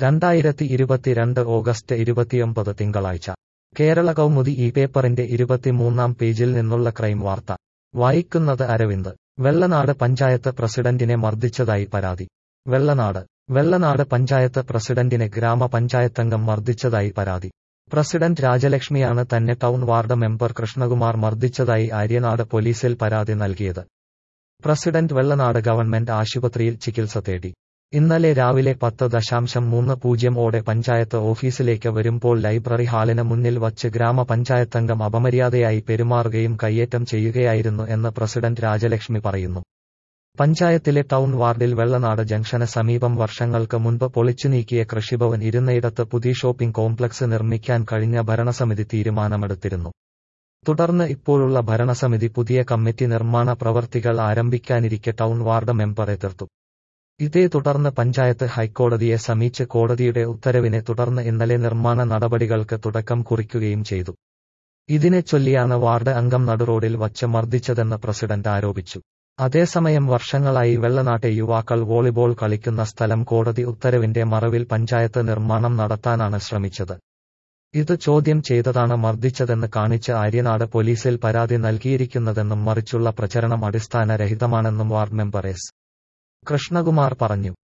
രണ്ടായിരത്തി ഇരുപത്തിരണ്ട് ഓഗസ്റ്റ് ഇരുപത്തിയൊമ്പത് തിങ്കളാഴ്ച കേരള കൗമുദി ഈ പേപ്പറിന്റെ ഇരുപത്തിമൂന്നാം പേജിൽ നിന്നുള്ള ക്രൈം വാർത്ത വായിക്കുന്നത് അരവിന്ദ് വെള്ളനാട് പഞ്ചായത്ത് പ്രസിഡന്റിനെ മർദ്ദിച്ചതായി പരാതി വെള്ളനാട് വെള്ളനാട് പഞ്ചായത്ത് പ്രസിഡന്റിനെ ഗ്രാമപഞ്ചായത്തംഗം മർദ്ദിച്ചതായി പരാതി പ്രസിഡന്റ് രാജലക്ഷ്മിയാണ് തന്നെ ടൗൺ വാർഡ് മെമ്പർ കൃഷ്ണകുമാർ മർദ്ദിച്ചതായി ആര്യനാട് പോലീസിൽ പരാതി നൽകിയത് പ്രസിഡന്റ് വെള്ളനാട് ഗവൺമെന്റ് ആശുപത്രിയിൽ ചികിത്സ തേടി ഇന്നലെ രാവിലെ പത്ത് ദശാംശം മൂന്ന് പൂജ്യം ഓടെ പഞ്ചായത്ത് ഓഫീസിലേക്ക് വരുമ്പോൾ ലൈബ്രറി ഹാളിന് മുന്നിൽ വച്ച് ഗ്രാമപഞ്ചായത്തംഗം അപമര്യാദയായി പെരുമാറുകയും കയ്യേറ്റം ചെയ്യുകയായിരുന്നു എന്ന് പ്രസിഡന്റ് രാജലക്ഷ്മി പറയുന്നു പഞ്ചായത്തിലെ ടൗൺ വാർഡിൽ വെള്ളനാട് ജംഗ്ഷന് സമീപം വർഷങ്ങൾക്ക് മുൻപ് പൊളിച്ചുനീക്കിയ കൃഷിഭവൻ ഇരുന്നയിടത്ത് പുതിയ ഷോപ്പിംഗ് കോംപ്ലക്സ് നിർമ്മിക്കാൻ കഴിഞ്ഞ ഭരണസമിതി തീരുമാനമെടുത്തിരുന്നു തുടർന്ന് ഇപ്പോഴുള്ള ഭരണസമിതി പുതിയ കമ്മിറ്റി നിർമ്മാണ പ്രവർത്തികൾ ആരംഭിക്കാനിരിക്കെ ടൗൺ വാർഡ് മെമ്പർ എതിർത്തു ഇതേ തുടർന്ന് പഞ്ചായത്ത് ഹൈക്കോടതിയെ സമീപിച്ച് കോടതിയുടെ ഉത്തരവിനെ തുടർന്ന് ഇന്നലെ നിർമ്മാണ നടപടികൾക്ക് തുടക്കം കുറിക്കുകയും ചെയ്തു ഇതിനെ ചൊല്ലിയാണ് വാർഡ് അംഗം നടുറോഡിൽ വച്ച് മർദ്ദിച്ചതെന്ന് പ്രസിഡന്റ് ആരോപിച്ചു അതേസമയം വർഷങ്ങളായി വെള്ളനാട്ടെ യുവാക്കൾ വോളിബോൾ കളിക്കുന്ന സ്ഥലം കോടതി ഉത്തരവിന്റെ മറവിൽ പഞ്ചായത്ത് നിർമ്മാണം നടത്താനാണ് ശ്രമിച്ചത് ഇത് ചോദ്യം ചെയ്തതാണ് മർദ്ദിച്ചതെന്ന് കാണിച്ച് ആര്യനാട് പോലീസിൽ പരാതി നൽകിയിരിക്കുന്നതെന്നും മറിച്ചുള്ള പ്രചരണം അടിസ്ഥാനരഹിതമാണെന്നും വാർഡ് മെമ്പർ എസ് കൃഷ്ണകുമാർ പറഞ്ഞു